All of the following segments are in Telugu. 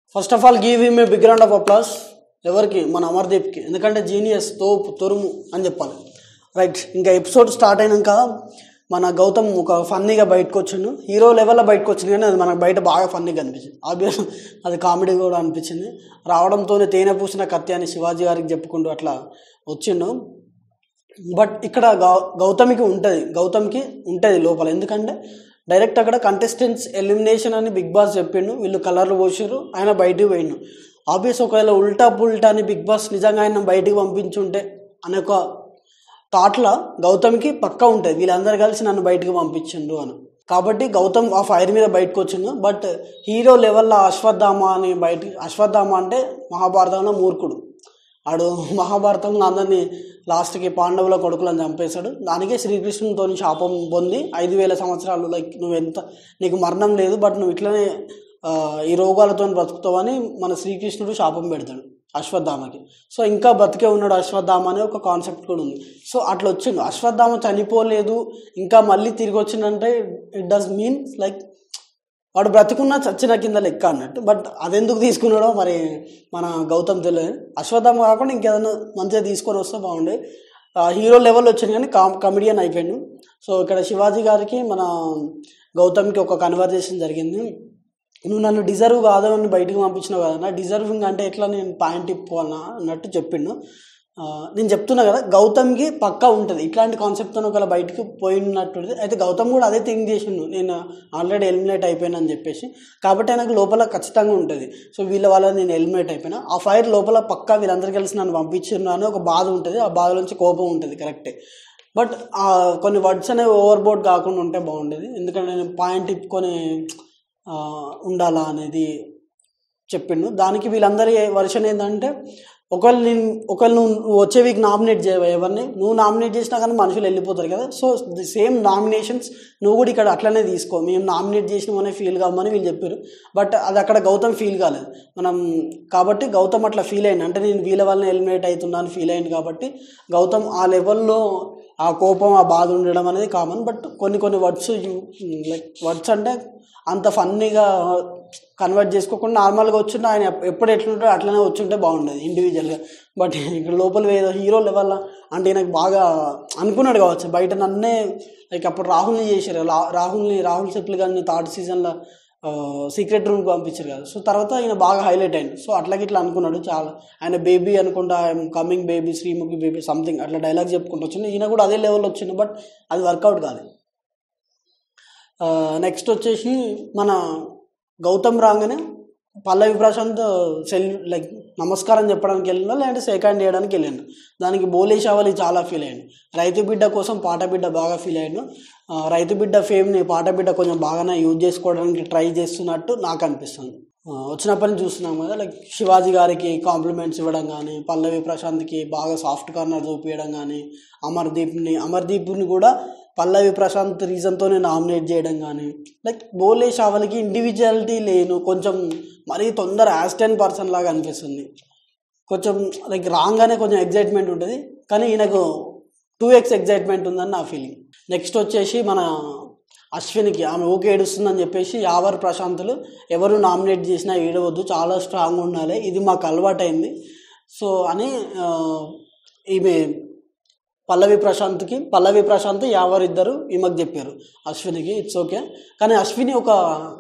first of all give him a big round of applause ఎవరికి మన అమర్దీప్కి ఎందుకంటే జీనియస్ తోపు తొరుము అని చెప్పాలి రైట్ ఇంకా ఎపిసోడ్ స్టార్ట్ అయినాక మన గౌతమ్ ఒక ఫన్నీగా బయటకు వచ్చిండు హీరో లెవెల్లో బయటకు వచ్చింది కానీ అది మనకు బయట బాగా ఫన్నీగా అనిపించింది ఆబ్వియస్ అది కామెడీ కూడా అనిపించింది రావడంతోనే తేనె పూసిన కత్తి అని శివాజీ గారికి చెప్పుకుంటూ అట్లా వచ్చిండు బట్ ఇక్కడ గౌ గౌతమికి ఉంటుంది గౌతమ్కి ఉంటుంది లోపల ఎందుకంటే డైరెక్ట్ అక్కడ కంటెస్టెంట్స్ ఎలిమినేషన్ అని బిగ్ బాస్ చెప్పిండు వీళ్ళు కలర్లు పోసారు ఆయన బయటికి పోయిండు ఆబ్వియస్ ఒకవేళ ఉల్టా పుల్టా అని బిగ్ బాస్ నిజంగా ఆయన బయటికి పంపించుంటే అనే ఒక థాట్లో గౌతమ్కి పక్కా ఉంటుంది వీళ్ళందరూ కలిసి నన్ను బయటకు పంపించిండు అని కాబట్టి గౌతమ్ ఆ ఫైర్ మీద బయటకు వచ్చిండు బట్ హీరో లెవెల్లో అశ్వత్థామ అని బయట అశ్వత్థామ అంటే మహాభారతంలో మూర్ఖుడు ఆడు మహాభారతంలో అందరినీ లాస్ట్కి పాండవుల కొడుకులను చంపేశాడు దానికే శ్రీకృష్ణునితో శాపం పొంది ఐదు వేల సంవత్సరాలు లైక్ నువ్వు ఎంత నీకు మరణం లేదు బట్ నువ్వు ఇట్లనే ఆ, ఈ రోగాలతో బ్రతుకుతావని మన శ్రీకృష్ణుడు శాపం పెడతాడు అశ్వత్థామకి సో ఇంకా బతికే ఉన్నాడు అశ్వత్థామ అనే ఒక కాన్సెప్ట్ కూడా ఉంది సో అట్లా వచ్చిండు అశ్వత్థామ చనిపోలేదు ఇంకా మళ్ళీ తిరిగి వచ్చిందంటే ఇట్ డస్ మీన్ లైక్ వాడు బ్రతికున్నా చచ్చిన కింద లెక్క అన్నట్టు బట్ అదెందుకు తీసుకున్నాడో మరి మన గౌతమ్ తెలియదు అశ్వత్థామ కాకుండా ఇంకేదైనా మంచిగా తీసుకొని వస్తే బాగుండే ఆ, హీరో లెవెల్ వచ్చింది కానీ కామ్ కమెడియన్ అయిపోయాడు సో ఇక్కడ శివాజీ గారికి మన గౌతమ్కి ఒక కన్వర్జేషన్ జరిగింది నువ్వు నన్ను డిజర్వ్ కాదు అని బయటకు పంపించినావు కదా నా డిజర్వింగ్ అంటే ఎట్లా నేను పాయింట్ ఇప్పాలనా అన్నట్టు చెప్పిండు ఆ, నేను చెప్తున్నా కదా గౌతమ్కి పక్కా ఉంటుంది ఇట్లాంటి కాన్సెప్ట్తో ఒకవేళ బయటకు పోయినట్టు అయితే గౌతమ్ కూడా అదే థింక్ చేసిండు నేను ఆల్రెడీ ఎలిమినేట్ అయిపోయాను అని చెప్పేసి కాబట్టి ఆయనకు లోపల ఖచ్చితంగా ఉంటుంది సో వీళ్ళ వల్ల నేను ఎలిమినేట్ అయిపోయినా ఆ ఫైర్ లోపల పక్కా వీళ్ళందరూ కలిసి నన్ను పంపించిండ్రు అని ఒక బాధ ఉంటుంది ఆ బాధ నుంచి కోపం ఉంటుంది కరెక్టే బట్ కొన్ని వర్డ్స్ అనేవి ఓవర్ బోర్డ్ కాకుండా ఉంటే బాగుండేది ఎందుకంటే నేను పాయింట్ ఇప్పుకొని ఆ, ఉండాలా అనేది చెప్పిండు దానికి వీళ్ళందరి వర్షన్ ఏంటంటే ఒకవేళ నేను ఒకవేళ నువ్వు నువ్వు వచ్చే వీక్ నామినేట్ చేయవు ఎవరిని నువ్వు నామినేట్ చేసినా కానీ మనుషులు వెళ్ళిపోతారు కదా సో ది సేమ్ నామినేషన్స్ నువ్వు కూడా ఇక్కడ అట్లనే తీసుకో మేము నామినేట్ చేసినామనే ఫీల్ కామని వీళ్ళు చెప్పారు బట్ అది అక్కడ గౌతమ్ ఫీల్ కాలేదు మనం కాబట్టి గౌతమ్ అట్లా ఫీల్ అయింది అంటే నేను వీళ్ళ వల్ల ఎలిమినేట్ అవుతున్నాను ఫీల్ అయింది కాబట్టి గౌతమ్ ఆ లెవెల్లో ఆ కోపం ఆ బాధ ఉండడం అనేది కామన్ బట్ కొన్ని కొన్ని వర్డ్స్ లైక్ వర్డ్స్ అంటే అంత ఫన్నీగా కన్వర్ట్ చేసుకోకుండా నార్మల్గా వచ్చింటే ఆయన ఎప్- ఎప్పుడు ఎట్లుంటాడో అట్లనే వచ్చుంటే బాగుండేది ఇండివిజువల్గా బట్ ఇక్కడ లోపల ఏదో హీరో లెవెల్ అంటే నాకు బాగా అనుకున్నాడు కావచ్చు బయట నన్నే లైక్ అప్పుడు రాహుల్ని చేశారు లా- రాహుల్ని రాహుల్ సెట్లు కానీ థర్డ్ సీజన్లో సీక్రెట్ రూమ్కి పంపించారు కదా సో తర్వాత ఆయన బాగా హైలైట్ అయింది సో అట్లాగే ఇట్లా అనుకున్నాడు చాలా ఆయన బేబీ అనుకుంటా I'm coming baby Sreemukhi baby something అట్లా డైలాగ్ చెప్పుకుంటూ వచ్చింది ఈయన కూడా అదే లెవెల్ వచ్చింది బట్ అది వర్కౌట్ కాలేదు నెక్స్ట్ వచ్చేసి మన గౌతమ్ రాగానే పల్లవి ప్రశాంత్ సెల్ లైక్ నమస్కారం చెప్పడానికి వెళ్ళినా లేదంటే సెకండ్ చేయడానికి వెళ్ళాను దానికి బోలేషావలి చాలా ఫీల్ అయ్యాను రైతు బిడ్డ కోసం పాట బిడ్డ బాగా ఫీల్ అయ్యాను ఆ, రైతు బిడ్డ ఫేమ్ని పాట బిడ్డ కొంచెం బాగానే యూజ్ చేసుకోవడానికి ట్రై చేస్తున్నట్టు నాకు అనిపిస్తుంది ఆ, వచ్చినప్పటి నుంచి చూస్తున్నాం కదా లైక్ శివాజీ గారికి కాంప్లిమెంట్స్ ఇవ్వడం కానీ పల్లవి ప్రశాంత్కి బాగా సాఫ్ట్ కార్నర్ చూపించడం కానీ అమర్దీప్ని అమర్దీప్ని కూడా పల్లవి ప్రశాంత్ రీజన్తోనే నామినేట్ చేయడం కానీ లైక్ బోలే షావల్కి ఇండివిజువాలిటీ లేను కొంచెం మరీ తొందర యాస్టెన్ పర్సన్ లాగా అనిపిస్తుంది కొంచెం లైక్ రాగానే కొంచెం ఎగ్జైట్మెంట్ ఉంటుంది కానీ ఈయనకు టూ ఎక్స్ ఎగ్జైట్మెంట్ ఉందని నా ఫీలింగ్ నెక్స్ట్ వచ్చేసి మన అశ్వినికి ఆమె ఊకే ఏడుస్తుందని చెప్పేసి యావర్ ప్రశాంతులు ఎవరు నామినేట్ చేసినా ఏడవద్దు చాలా స్ట్రాంగ్ ఉండాలి ఇది మాకు అలవాటైంది సో అని ఆ, ఈమె పల్లవి ప్రశాంత్కి పల్లవి ప్రశాంత్ యావర్ ఇద్దరు ఈమెకు చెప్పారు అశ్వినికి ఇట్స్ ఓకే కానీ అశ్విని ఒక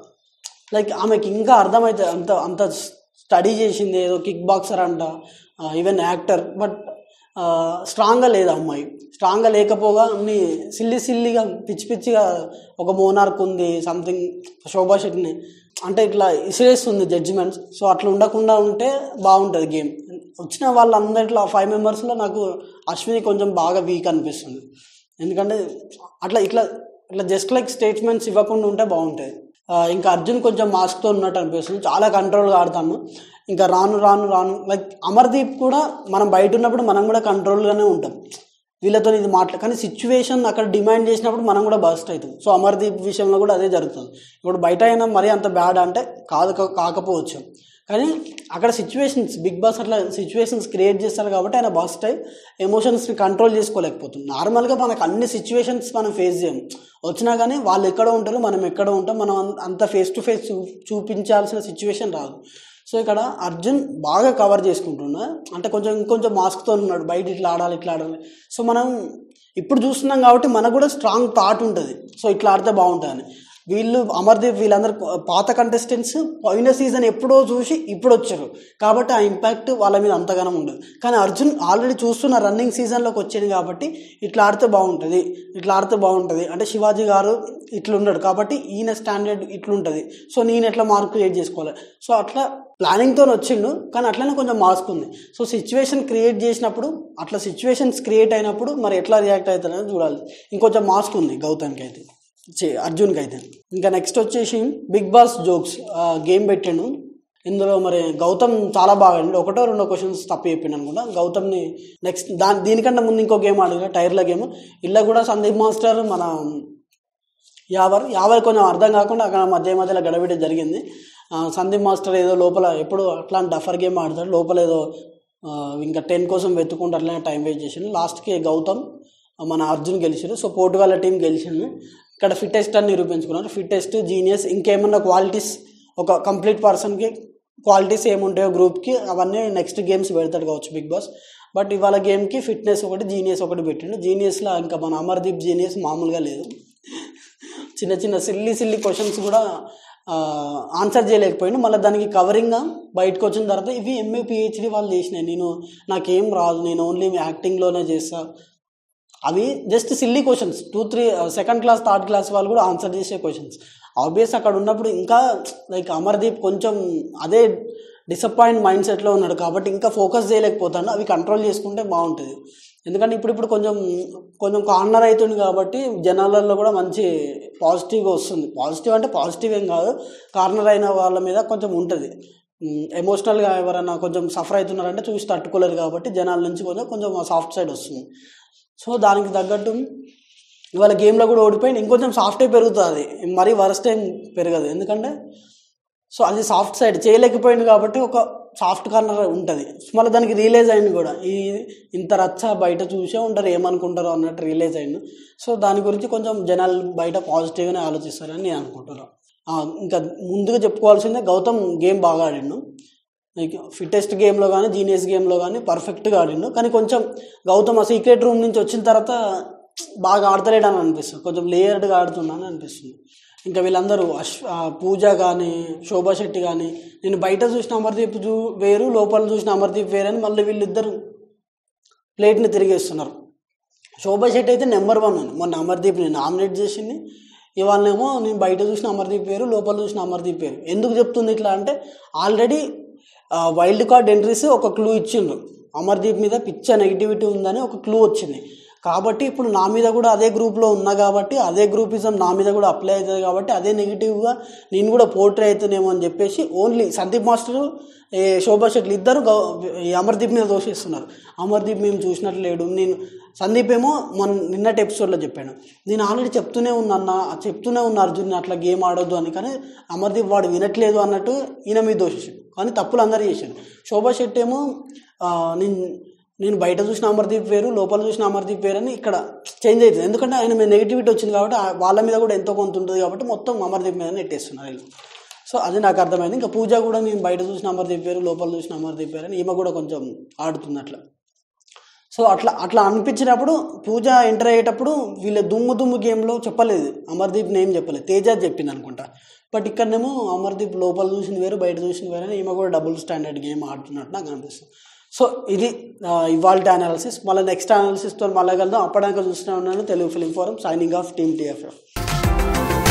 లైక్ ఆమెకి ఇంకా అర్థమైతే అంత అంత స్టడీ చేసింది ఏదో కిక్ బాక్సర్ అంట ఈవెన్ యాక్టర్ బట్ స్ట్రాంగ్గా లేదు ఆ అమ్మాయి స్ట్రాంగ్గా లేకపోగా అన్ని సిల్లి సిల్లిగా పిచ్చి పిచ్చిగా ఒక మోనార్క్ ఉంది సంథింగ్ శోభా శెట్టిని అంటే ఇట్లా ఇసిరేస్తుంది జడ్జిమెంట్స్ సో అట్లా ఉండకుండా ఉంటే బాగుంటుంది గేమ్ వచ్చిన వాళ్ళందరిలో ఫైవ్ మెంబర్స్లో నాకు అశ్విని కొంచెం బాగా వీక్ అనిపిస్తుంది ఎందుకంటే అట్లా ఇట్లా ఇట్లా జస్ట్ లైక్ స్టేట్మెంట్స్ ఇవ్వకుండా ఉంటే బాగుంటుంది ఆ, ఇంకా అర్జున్ కొంచెం మాస్క్తో ఉన్నట్టు అనిపిస్తుంది చాలా కంట్రోల్గా ఆడతాము ఇంకా రాను రాను రాను లైక్ అమర్దీప్ కూడా మనం బయట ఉన్నప్పుడు మనం కూడా కంట్రోల్గానే ఉంటాం వీళ్ళతో ఇది మాట్లా కానీ సిచ్యువేషన్ అక్కడ డిమాండ్ చేసినప్పుడు మనం కూడా బస్ట్ అవుతాం సో అమర్దీప్ విషయంలో కూడా అదే జరుగుతుంది ఇప్పుడు బయట అయినా మరీ అంత బ్యాడ్ అంటే కాదు కా- కాకపోవచ్చు కానీ అక్కడ సిచ్యువేషన్స్ బిగ్ బాస్ అట్లా సిచ్యువేషన్స్ క్రియేట్ చేస్తారు కాబట్టి ఆయన బస్ట్ అయి ఎమోషన్స్ని కంట్రోల్ చేసుకోలేకపోతుంది నార్మల్గా మనకు అన్ని సిచ్యువేషన్స్ మనం ఫేస్ చేయం వచ్చినా కానీ వాళ్ళు ఎక్కడ ఉంటారు మనం ఎక్కడ ఉంటాం మనం అం- అంత ఫేస్ టు ఫేస్ చూ చూపించాల్సిన సిచ్యువేషన్ రాదు సో ఇక్కడ అర్జున్ బాగా కవర్ చేసుకుంటున్నా అంటే కొంచెం ఇంకొంచెం మాస్క్తో ఉన్నాడు బయట ఇట్లా ఆడాలి ఇట్లా ఆడాలి సో మనం ఇప్పుడు చూస్తున్నాం కాబట్టి మనకు కూడా స్ట్రాంగ్ థాట్ ఉంటుంది సో ఇట్లా ఆడితే బాగుంటుందని వీళ్ళు అమర్దీప్ వీళ్ళందరూ పాత కంటెస్టెంట్స్ పోయిన సీజన్ ఎప్పుడో చూసి ఇప్పుడు వచ్చారు కాబట్టి ఆ ఇంపాక్ట్ వాళ్ళ మీద అంతగానం ఉండదు కానీ అర్జున్ ఆల్రెడీ చూస్తున్న రన్నింగ్ సీజన్లోకి వచ్చింది కాబట్టి ఇట్లా ఆడితే బాగుంటుంది ఇట్లా ఆడితే బాగుంటుంది అంటే శివాజీ గారు ఇట్లున్నాడు కాబట్టి ఈయన స్టాండర్డ్ ఇట్లుంటుంది సో నేను ఎట్లా మార్క్ క్రియేట్ చేసుకోవాలి సో అట్లా ప్లానింగ్తో వచ్చిండు కానీ అట్లనే కొంచెం మార్క్ ఉంది సో సిచ్యువేషన్ క్రియేట్ చేసినప్పుడు అట్లా సిచ్యువేషన్స్ క్రియేట్ అయినప్పుడు మరి ఎట్లా రియాక్ట్ అవుతారని చూడాలి ఇంకొంచెం మాస్క్ ఉంది గౌతమ్కి అయితే చి- అర్జున్కి అయితే ఇంకా నెక్స్ట్ వచ్చేసి బిగ్ బాస్ జోక్స్ గేమ్ పెట్టాను ఇందులో మరి గౌతమ్ చాలా బాగా ఆడిండు ఒకటో రెండో క్వశ్చన్స్ తప్పు చెప్పిండు అనుకుంటా గౌతమ్ని నెక్స్ట్ దాని దీనికంటే ముందు ఇంకో గేమ్ ఆడిన టైర్ల గేమ్ ఇలా కూడా సందీప్ మాస్టర్ మన యావర్ యావర్ కొంచెం అర్థం కాకుండా అక్కడ మధ్య మధ్యలో గడబిడ జరిగింది ఆ, సందీప్ మాస్టర్ ఏదో లోపల ఎప్పుడు అట్లాంటి డఫర్ గేమ్ ఆడతాడు లోపల ఏదో ఆ, ఇంకా టెన్ కోసం వెతుకుంటూ అట్లనే టైం వేస్ట్ చేసిండు లాస్ట్కి గౌతమ్ మన అర్జున్ గెలిచారు సో పోర్టుగాల టీం గెలిచింది ఇక్కడ ఫిట్టెస్ట్ అని నిరూపించుకున్నారు ఫిట్టెస్ట్ జీనియస్ ఇంకేమన్నా క్వాలిటీస్ ఒక కంప్లీట్ పర్సన్కి క్వాలిటీస్ ఏముంటాయో గ్రూప్కి అవన్నీ నెక్స్ట్ గేమ్స్ పెడతాడు కావచ్చు బిగ్ బాస్ బట్ ఇవాళ గేమ్కి ఫిట్నెస్ ఒకటి జీనియస్ ఒకటి పెట్టిండు జీనియస్లో ఇంకా మన అమర్దీప్ జీనియస్ మామూలుగా లేదు చిన్న చిన్న సిల్లీ సిల్లీ క్వశ్చన్స్ కూడా ఆన్సర్ చేయలేకపోయిండు మళ్ళీ దానికి కవరింగ్గా బయటకు వచ్చిన తర్వాత ఇవి ఎంఏ పిహెచ్డి వాళ్ళు చేసినాయి నేను నాకేం రాదు నేను ఓన్లీ యాక్టింగ్లోనే చేస్తా అవి just silly questions two three second class third class వాళ్ళు కూడా ఆన్సర్ చేసే క్వశ్చన్స్ ఆబ్వియస్ అక్కడ ఉన్నప్పుడు ఇంకా లైక్ అమర్దీప్ కొంచెం అదే డిసప్పాయింట్ మైండ్ సెట్లో ఉన్నాడు కాబట్టి ఇంకా ఫోకస్ చేయలేకపోతాడు అవి కంట్రోల్ చేసుకుంటే బాగుంటుంది ఎందుకంటే ఇప్పుడు ఇప్పుడు కొంచెం కొంచెం కార్నర్ అవుతుంది కాబట్టి జనాలలో కూడా మంచి పాజిటివ్గా వస్తుంది పాజిటివ్ అంటే పాజిటివ్ ఏం కాదు కార్నర్ అయిన వాళ్ళ మీద కొంచెం ఉంటుంది ఎమోషనల్గా ఎవరైనా కొంచెం సఫర్ అవుతున్నారంటే చూసి తట్టుకోలేరు కాబట్టి జనాల నుంచి కొంచెం కొంచెం సాఫ్ట్ సైడ్ వస్తుంది సో దానికి తగ్గట్టు ఇవాళ గేమ్లో కూడా ఓడిపోయి ఇంకొంచెం సాఫ్టే పెరుగుతుంది మరీ వరస్ట్ టైం పెరగదు ఎందుకంటే సో అది సాఫ్ట్ సైడ్ చేయలేకపోయింది కాబట్టి ఒక సాఫ్ట్ కార్నర్ ఉంటుంది మళ్ళీ దానికి రియలైజ్ అయింది కూడా ఈ ఇంత రచ్చ బయట చూసే ఉంటారు ఏమనుకుంటారో అన్నట్టు రియలైజ్ అయింది సో దాని గురించి కొంచెం జనాలు బయట పాజిటివ్గానే ఆలోచిస్తారని నేను అనుకుంటున్నాను ఆ, ఇంకా ముందుగా చెప్పుకోవాల్సిందే గౌతమ్ గేమ్ బాగా ఆడిండు లైక్ ఫిట్టెస్ట్ గేమ్లో కానీ జీనియస్ గేమ్లో కానీ పర్ఫెక్ట్గా ఆడిండు కానీ కొంచెం గౌతమ్ ఆ సీక్రెట్ రూమ్ నుంచి వచ్చిన తర్వాత బాగా ఆడతలేడని అనిపిస్తుంది కొంచెం లేయర్డ్గా ఆడుతున్నాను అనిపిస్తుంది ఇంకా వీళ్ళందరూ అశ్ ఆ, పూజ కానీ శోభా శెట్టి కానీ నేను బయట చూసిన అమర్దీప్ చూ వేరు లోపల చూసిన అమర్దీప్ వేరు అని మళ్ళీ వీళ్ళిద్దరు ప్లేట్ని తిరిగేస్తున్నారు శోభా శెట్టి అయితే నెంబర్ వన్ ఉంది మొన్న అమర్దీప్ని నామినేట్ చేసింది ఇవాళనేమో నేను బయట చూసిన అమర్దీప్ పేరు లోపల చూసిన అమర్దీప్ పేరు ఎందుకు చెప్తుంది ఇట్లా అంటే ఆల్రెడీ వైల్డ్ కార్డ్ ఎంట్రీస్ ఒక క్లూ ఇచ్చిండ్రు అమర్దీప్ మీద పిచ్చ నెగిటివిటీ ఉందని ఒక క్లూ వచ్చింది కాబట్టి ఇప్పుడు నా మీద కూడా అదే గ్రూప్లో ఉన్నా కాబట్టి అదే గ్రూపిజం నా మీద కూడా అప్లై అవుతుంది కాబట్టి అదే నెగిటివ్గా నేను కూడా పోర్ట్రే అవుతానేమో అని చెప్పేసి ఓన్లీ సందీప్ మాస్టర్ ఏ శోభా శెట్లి ఇద్దరు గౌ ఈ అమర్దీప్ మీద దోషిస్తున్నారు అమర్దీప్ మేము చూసినట్లు లేడు నేను సందీప్ ఏమో మొన్న నిన్నటి ఎపిసోడ్లో చెప్పాను నేను ఆల్రెడీ చెప్తూనే ఉన్నా చెప్తూనే ఉన్నా అర్జున్ అట్లా గేమ్ ఆడొద్దు అని కానీ అమర్దీప్ వాడు వినట్లేదు అన్నట్టు ఈయన మీద దోషించాడు కానీ తప్పులు అందరూ చేశాడు శోభా శెట్టి ఏమో ఆ, నేను నేను బయట చూసిన అమర్దీప్ వేరు లోపల చూసిన అమర్దీప్ వేరు అని ఇక్కడ చేంజ్ అవుతుంది ఎందుకంటే ఆయన మీద నెగిటివిటీ వచ్చింది కాబట్టి ఆ- వాళ్ళ మీద కూడా ఎంతో కొంత ఉంటుంది కాబట్టి మొత్తం అమర్దీప్ మీద నెట్టేస్తున్నారు వీళ్ళు సో అది నాకు అర్థమైంది ఇంకా పూజ కూడా నేను బయట చూసిన అమర్దీప్ వేరు లోపల చూసిన అమర్దీప్ వేరు అని ఈమె కూడా కొంచెం ఆడుతుంది అట్లా సో అట్లా అట్లా అనిపించినప్పుడు పూజ ఎంటర్ అయ్యేటప్పుడు వీళ్ళ దుమ్ము దుమ్ము గేమ్లో చెప్పలేదు అమర్దీప్ నేమ్ చెప్పలేదు తేజ చెప్పింది అనుకుంటా బట్ ఇక్కడనేమో అమర్దీప్ లోపల చూసింది వేరు బయట చూసింది వేరు అని ఈమె కూడా డబుల్ స్టాండర్డ్ గేమ్ ఆడుతున్నట్టు నాకు అనిపిస్తుంది సో ఇది ఇవాళ అనాలిసిస్ మళ్ళీ నెక్స్ట్ అనాలిసిస్తో మళ్ళీ కలుద్దాం అప్పటిదాకా చూస్తూనే ఉన్నాను Telugu film forum signing off team TFF